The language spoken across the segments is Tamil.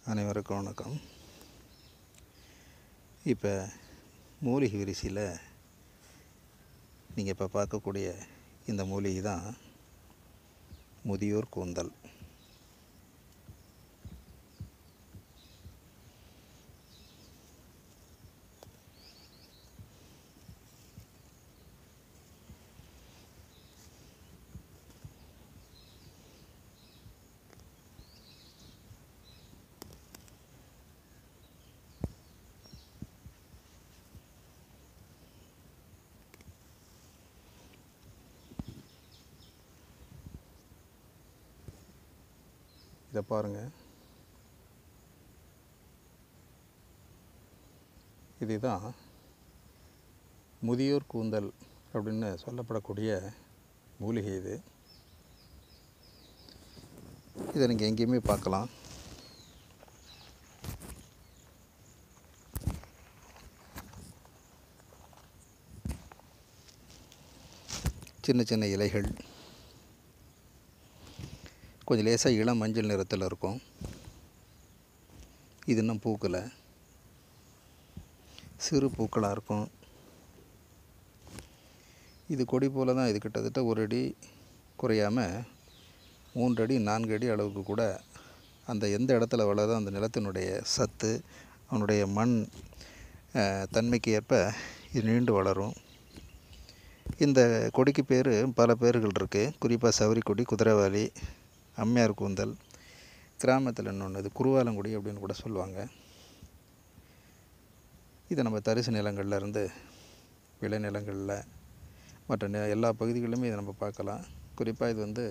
அனைவருக்கும் வணக்கம் இப்போ மூலிகை விரிசியில் நீங்கள் இப்போ பார்க்கக்கூடிய இந்த மூலிகை தான் முதியோர் கூந்தல் இதை பாருங்கள் இதுதான் முதியோர் கூந்தல் அப்படின்னு சொல்லப்படக்கூடிய மூலிகை இது இதை நீங்கள் எங்கேயுமே பார்க்கலாம் சின்ன சின்ன இலைகள் கொஞ்சம் லேசாக இளம் மஞ்சள் நிறத்தில் இருக்கும் இது இன்னும் பூக்கலை சிறு பூக்களாக இருக்கும் இது கொடி போல் தான் இது கிட்டத்தட்ட ஒரு அடி குறையாமல் மூன்று அடி நான்கு அடி அளவுக்கு கூட அந்த எந்த இடத்துல வளருதோ அந்த நிலத்தினுடைய சத்து அவனுடைய மண் அஹ், தன்மைக்கு ஏற்ப இது நீண்டு வளரும் இந்த கொடிக்கு பேர் பல பேர்கள் இருக்குது குறிப்பாக சவரி கொடி குதிரைவாலி அம்மையார் கூந்தல் கிராமத்தில் இன்னொன்று இது குருவாலங்குடி அப்படின்னு கூட சொல்லுவாங்க இதை நம்ம தரிசு நிலங்கள்ல இருந்து விளைநிலங்களில் மற்ற நெ- எல்லா பகுதிகளிலுமே இதை நம்ம பார்க்கலாம் குறிப்பாக இது வந்து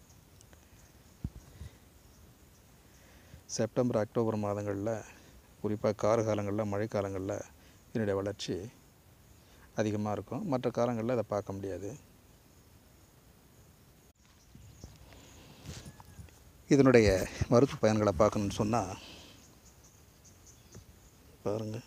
செப்டம்பர் அக்டோபர் மாதங்களில் குறிப்பாக கார் காலங்களில் மழைக்காலங்களில் இதனுடைய வளர்ச்சி அதிகமாக இருக்கும் மற்ற காலங்களில் அதை பார்க்க முடியாது இதனுடைய மருத்துவ பயன்களை பார்க்கணுன்னு சொன்னால் பாருங்கள்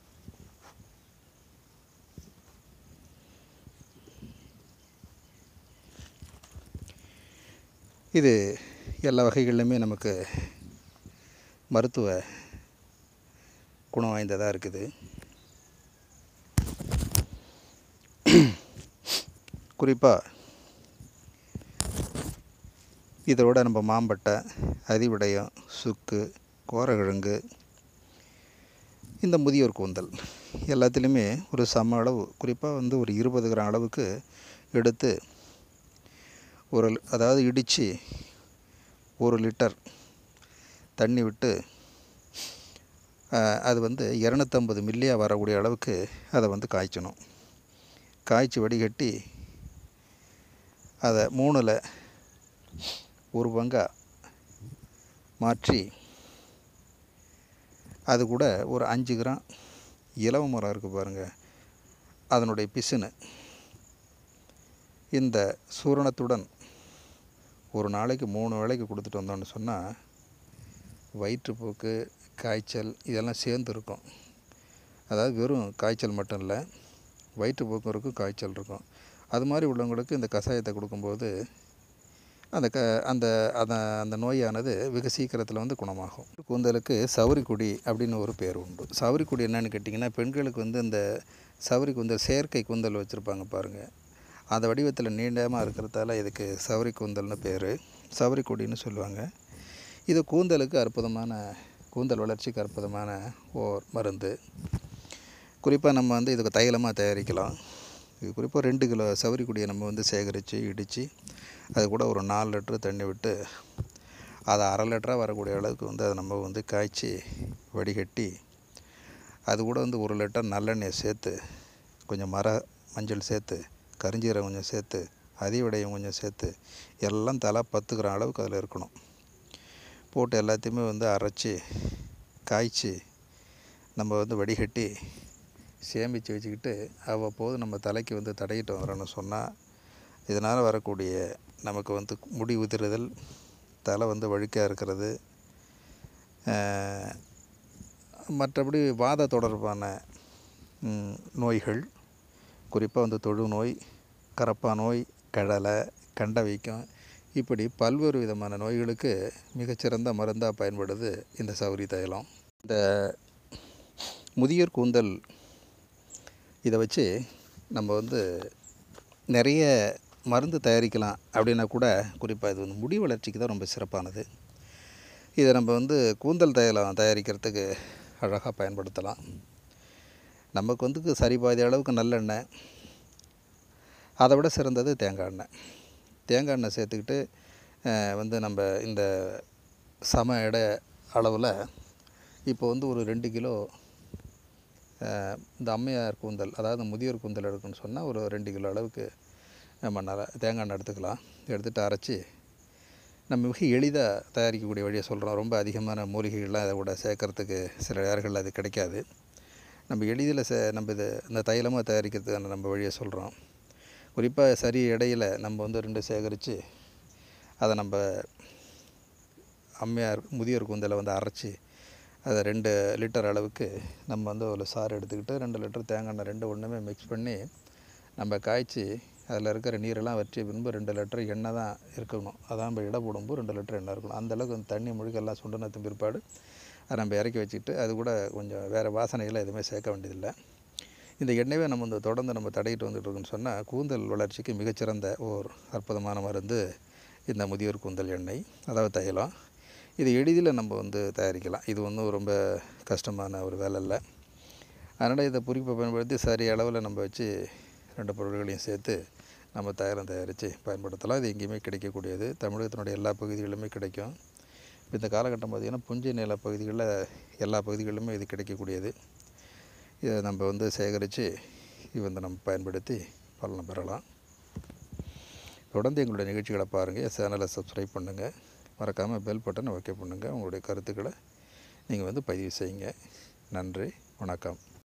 இது எல்லா வகைகளிலுமே நமக்கு மருத்துவ குணம் வாய்ந்ததாக இருக்குது குறிப்பாக இதோட நம்ம மாம்பட்டை அதிவிடயம் சுக்கு கோரக்கிழங்கு இந்த முதியோர் கூந்தல் எல்லாத்துலேயுமே ஒரு சம அளவு குறிப்பாக வந்து ஒரு இருபது கிராம் அளவுக்கு எடுத்து ஒரு லி- அதாவது இடித்து ஒரு லிட்டர் தண்ணி விட்டு அஹ், அது வந்து இரநூத்தம்பது மில்லியாக வரக்கூடிய அளவுக்கு அதை வந்து காய்ச்சணும் காய்ச்சி வடிகட்டி அதை மூணில் ஒரு பங்கா மாற்றி அது கூட ஒரு அஞ்சு கிராம் இலவ மரம் இருக்குது பாருங்கள் அதனுடைய பிசுனு இந்த சூரணத்துடன் ஒரு நாளைக்கு மூணு வேளைக்கு கொடுத்துட்டு வந்தோம்னு சொன்னால் வயிற்றுப்போக்கு காய்ச்சல் இதெல்லாம் சேர்ந்து இருக்கும் அதாவது வெறும் காய்ச்சல் மட்டும் இல்லை வயிற்றுப்போக்கும் இருக்கும் காய்ச்சல் இருக்கும் அது மாதிரி உள்ளவங்களுக்கு இந்த கஷாயத்தை கொடுக்கும்போது அந்த க அந்த அந்த அந்த நோயானது வெகு சீக்கிரத்தில் வந்து குணமாகும் கூந்தலுக்கு சவுரிக்குடி அப்படின்னு ஒரு பேர் உண்டு சவுரிக்குடி என்னன்னு கேட்டிங்கன்னா பெண்களுக்கு வந்து இந்த சவுரி கூந்தல் செயற்கை கூந்தல் வச்சுருப்பாங்க பாருங்கள் அந்த வடிவத்தில் நீண்டமாக இருக்கிறதால இதுக்கு சவுரி கூந்தல்னு பேர் சவுரிக்குடின்னு சொல்லுவாங்க இது கூந்தலுக்கு அற்புதமான கூந்தல் வளர்ச்சிக்கு அற்புதமான ஓர் மருந்து குறிப்பாக நம்ம வந்து இதுக்கு தைலமாக தயாரிக்கலாம் இது குறிப்பாக ரெண்டு கிலோ சவரிக்குடியை நம்ம வந்து சேகரித்து இடித்து அது கூட ஒரு நாலு லிட்டரு தண்ணி விட்டு அதை அரை லிட்டராக வரக்கூடிய அளவுக்கு வந்து அதை நம்ம வந்து காய்ச்சி வடிகட்டி அது கூட வந்து ஒரு லிட்டர் நல்லெண்ணெய் சேர்த்து கொஞ்சம் மர மஞ்சள் சேர்த்து கரிஞ்சீரகம் கொஞ்சம் சேர்த்து அதிவிடயம் கொஞ்சம் சேர்த்து எல்லாம் தலா பத்து கிராம் அளவுக்கு அதில் இருக்கணும் போட்டு எல்லாத்தையுமே வந்து அரைச்சி காய்ச்சி நம்ம வந்து வடிகட்டி சேமித்து வச்சுக்கிட்டு அவ்வப்போது நம்ம தலைக்கு வந்து தடவிட்டு வரோன்னு சொன்னால் இதனால் வரக்கூடிய நமக்கு வந்து முடி உதிருதல் தலை வந்து வழுக்காக இருக்கிறது அஹ், மற்றபடி வாத தொடர்பான ம், நோய்கள் குறிப்பாக வந்து தொழு நோய் கரப்பா நோய் கடலை கண்ட வீக்கம் இப்படி பல்வேறு விதமான நோய்களுக்கு மிகச்சிறந்த மருந்தாக பயன்படுது இந்த சௌரி தைலம் இந்த முதியோர் கூந்தல் இதை வச்சு நம்ம வந்து நிறைய மருந்து தயாரிக்கலாம் அப்படின்னா கூட குறிப்பாக இது வந்து முடி வளர்ச்சிக்கு தான் ரொம்ப சிறப்பானது இதை நம்ம வந்து கூந்தல் தைலம் தயாரிக்கிறதுக்கு அழகாக பயன்படுத்தலாம் நமக்கு வந்து சரி பாதி அளவுக்கு நல்லெண்ணெய் அதை விட சிறந்தது தேங்காய் எண்ணெய் தேங்காய் எண்ணெய் சேர்த்துக்கிட்டு அஹ், வந்து நம்ம இந்த சம எடை அளவில் இப்போ வந்து ஒரு ரெண்டு கிலோ அஹ், இந்த அம்மையார் கூந்தல் அதாவது முதியோர் கூந்தல் எடுக்கணும்னு சொன்னால் ஒரு ரெண்டு கிலோ அளவுக்கு நம்ம நல்ல தேங்காய் எண்ணெய் எடுத்துக்கலாம் எடுத்துகிட்டு அரைச்சி நம்ம மிக எளிதாக தயாரிக்கக்கூடிய வழியை சொல்கிறோம் ரொம்ப அதிகமான மூலிகைகள்லாம் அதை கூட சேர்க்கறதுக்கு சில நேரங்களில் அது கிடைக்காது நம்ம எளிதில் சே நம்ம இது இந்த தைலமாக தயாரிக்கிறதுக்கான நம்ம வழியை சொல்கிறோம் குறிப்பாக சரி இடையில நம்ம வந்து ரெண்டு சேகரித்து அதை நம்ம அம்மையார் முதியோர் கூந்தலை வந்து அரைச்சி அதை ரெண்டு லிட்டர் அளவுக்கு நம்ம வந்து ஒரு சாறு எடுத்துக்கிட்டு ரெண்டு லிட்டர் தேங்காய் எண்ணெய் ரெண்டு ஒன்றுமே மிக்ஸ் பண்ணி நம்ம காய்ச்சி அதில் இருக்கிற நீரெல்லாம் வற்றி பின்பு ரெண்டு லிட்டர் எண்ணெய் தான் இருக்கணும் அதான் நம்ம இட போடும்போது ரெண்டு லிட்டர் எண்ணெய் இருக்கணும் அந்த அளவுக்கு அந்த தண்ணி முழுக்க எல்லாம் சுண்டனத்தின் பிற்பாடு அதை நம்ம இறக்கி வச்சுக்கிட்டு அது கூட கொஞ்சம் வேறு வாசனைகள்லாம் எதுவுமே சேர்க்க வேண்டியதில்லை இந்த எண்ணெயை நம்ம வந்து தொடர்ந்து நம்ம தடவிட்டு வந்துட்டு இருக்கோம்னு சொன்னால் கூந்தல் வளர்ச்சிக்கு மிகச்சிறந்த ஓர் அற்புதமான மருந்து இந்த முதியோர் கூந்தல் எண்ணெய் அதாவது தைலம் இது எளிதில் நம்ம வந்து தயாரிக்கலாம் இது ஒன்றும் ரொம்ப கஷ்டமான ஒரு வேலை இல்லை அதனால் இதை பொறிப்பை பயன்படுத்தி சரி அளவில் நம்ம வச்சு ரெண்டு பொருட்களையும் சேர்த்து நம்ம தைலம் தயாரித்து பயன்படுத்தலாம் இது எங்கேயுமே கிடைக்கக்கூடியது தமிழகத்தினுடைய எல்லா பகுதிகளிலுமே கிடைக்கும் இப்போ இந்த காலகட்டம் பார்த்திங்கன்னா புஞ்சை நில பகுதிகளில் எல்லா பகுதிகளிலுமே இது கிடைக்கக்கூடியது இதை நம்ம வந்து சேகரித்து இது வந்து நம்ம பயன்படுத்தி பலனை பெறலாம் தொடர்ந்து எங்களுடைய நிகழ்ச்சிகளை பாருங்கள் சேனலை சப்ஸ்கிரைப் பண்ணுங்கள் மறக்காமல் பெல் பட்டனை ஓகே பண்ணுங்கள் உங்களுடைய கருத்துக்களை நீங்கள் வந்து பதிவு செய்யுங்க நன்றி வணக்கம்